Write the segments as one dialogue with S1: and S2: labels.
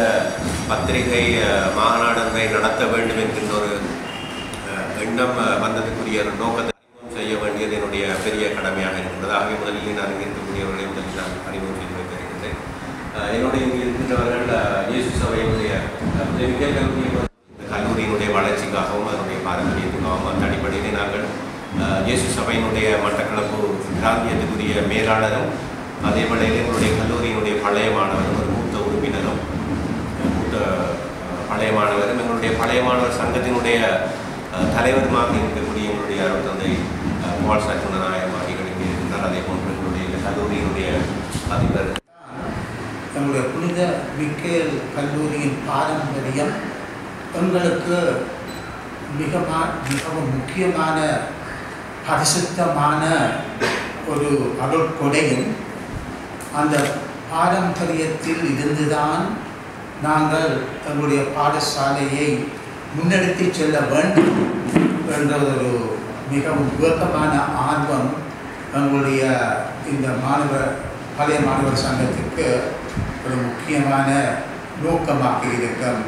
S1: பத்திரிகை அஹ், மாநாடு ஒன்றை நடத்த வேண்டும் என்கின்ற ஒரு அஹ், எண்ணம் அஹ், வந்ததுக்குரிய ஒரு நோக்கத்தை அறிமுகம் செய்ய வேண்டியது என்னுடைய பெரிய கடமையாக இருக்கின்றது ஆகவே முதலில் நான் இங்கே இருக்கக்கூடியவர்களை முதலில் நான் அறிமுகம் செய்து வைக்க இருக்கின்றேன் அஹ், என்னுடைய இங்கே இருக்கின்றவர்கள் அஹ், இயேசு சபையினுடைய அஹ், உதவிக்கே கல்லூரி இந்த கல்லூரியினுடைய வளர்ச்சிக்காகவும் அதனுடைய பாரம்பரியத்துக்காகவும் அந்த அடிப்படையிலே நாங்கள் அஹ், இயேசு சபையினுடைய மட்டக்களப்பு பிராந்தியத்துக்குரிய மேலாளரும் அதே வேளையில் எங்களுடைய கல்லூரியினுடைய பழைய மாணவரும் ஒரு மூத்த உறுப்பினரும் மூத்த அஹ், பழைய மாணவரும் எங்களுடைய பழைய மாணவர் சங்கத்தினுடைய அஹ், தலைவருமாக இருக்கக்கூடிய எங்களுடைய அருள் தந்தை அஹ், பால் சச்சுனநாயகம் ஆகியோர் இங்கே இருக்கின்றார் அதே போன்று எங்களுடைய இந்த கல்லூரியினுடைய அதிபர்
S2: எங்களுடைய புனித மிக்கேல் கல்லூரியின் பாரம்பரியம் எங்களுக்கு மிக மிகவும் முக்கியமான பரிசுத்தமான ஒரு அருட்கொடையும் அந்த பாரம்பரியத்தில் இருந்துதான் நாங்கள் எங்களுடைய பாடசாலையை முன்னெடுத்து செல்ல வேண்டும் என்ற ஒரு மிகவும் விருப்பமான ஆர்வம் எங்களுடைய இந்த மாணவர் பழைய மாணவர் சங்கத்துக்கு ஒரு முக்கியமான நோக்கமாக இருக்கும்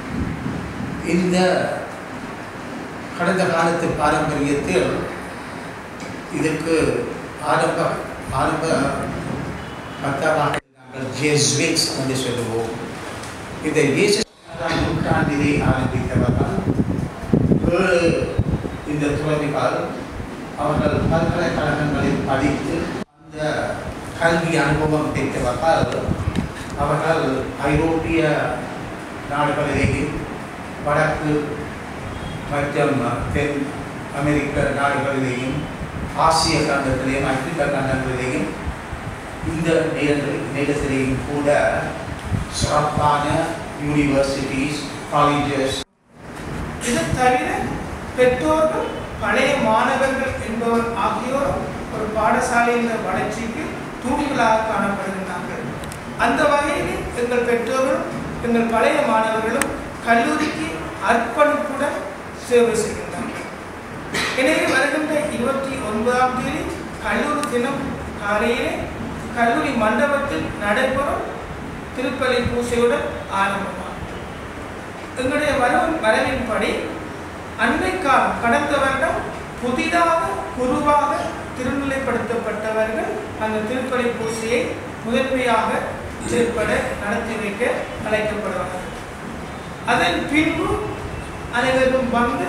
S2: இந்த கடந்த காலத்து பாரம்பரியத்தில் இதற்கு ஆரம்ப ஆரம்ப பத்தாவாக நாங்கள் ஜேஸ்விக்ஸ் என்று சொல்லுவோம் இந்த இயேசு பதினாறாம் நூற்றாண்டிலே ஆரம்பித்தவர்கள் ஏழு இந்த துறவிகள் அவர்கள் பல்கலைக்கழகங்களில் படித்து அந்த கல்வி அனுபவம் பெற்றவர்கள் அவர்கள் ஐரோப்பிய நாடுகளிலேயும் வடக்கு மற்றும் தென் அமெரிக்க நாடுகளிலேயும் ஆசிய கண்டத்திலேயும் ஆப்பிரிக்க கண்டங்களிலேயும் இந்த நேரத்தில் நேரத்திலேயும் கூட சிறப்பான யூனிவர்சிட்டிஸ் காலேஜஸ்
S3: இது தவிர பெற்றோர்கள் பழைய மாணவர்கள் என்பவர் ஆகியோரும் ஒரு பாடசாலையின் வளர்ச்சிக்கு தூண்டுகளாக காணப்படுகின்றார்கள் அந்த வகையில் எங்கள் பெற்றோர்களும் எங்கள் பழைய மாணவர்களும் கல்லூரிக்கு அர்ப்பணிப்புடன் சேவை செய்கின்றார்கள் எனவே வருகின்ற இருபத்தி ஒன்பதாம் தேதி கல்லூரி தினம் காலையிலே கல்லூரி மண்டபத்தில் நடைபெறும் திருப்பலி பூசையுடன் ஆரம்பமாகும் எங்களுடைய வரவின் வரவின்படி அன்றைக்காலம் கடந்த வருடம் புதிதாக குருவாக திருநிலைப்படுத்தப்பட்டவர்கள் அந்த திருப்பலி பூசையை முதன்மையாக செயற்பட நடத்தி வைக்க அழைக்கப்படுவார்கள் அதன் பின்பு அனைவரும் வந்து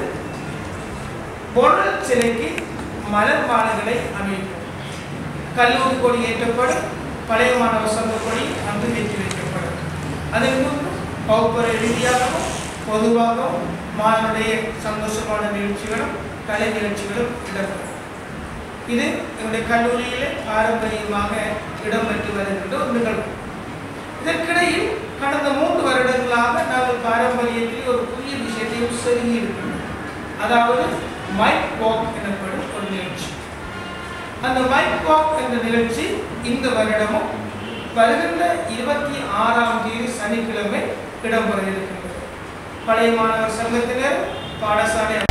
S3: பொருள் சிலைக்கு மலர் மாலைகளை அமைக்கும் கல்லூரி கொடி ஏற்றப்படும் பழைய மாணவர் சங்க கொடி அங்கு ஏற்றி வைக்கப்படும் அதன் முன்பு பௌப்பர ரீதியாகவும் பொதுவாகவும் மாணவருடைய சந்தோஷமான நிகழ்ச்சிகளும் கலை நிகழ்ச்சிகளும் இடம்பெறும் இது எங்களுடைய கல்லூரியிலே பாரம்பரியமாக இடம்பெற்று வருகின்ற ஒரு நிகழ்வு இதற்கிடையில் கடந்த மூன்று வருடங்களாக நாங்கள் பாரம்பரியத்தில் ஒரு புதிய விஷயத்தையும் செருகி இருக்கின்றோம் அதாவது மைக் வாக் எனப்படும் ஒரு நிகழ்ச்சி அந்த மைக் வாக் என்ற நிகழ்ச்சி இந்த வருடமும் வருகின்ற இருபத்தி ஆறாம் தேதி சனிக்கிழமை இடம்பெற இருக்கின்றது பழைய மாணவர் சங்கத்தினர் பாடசாலை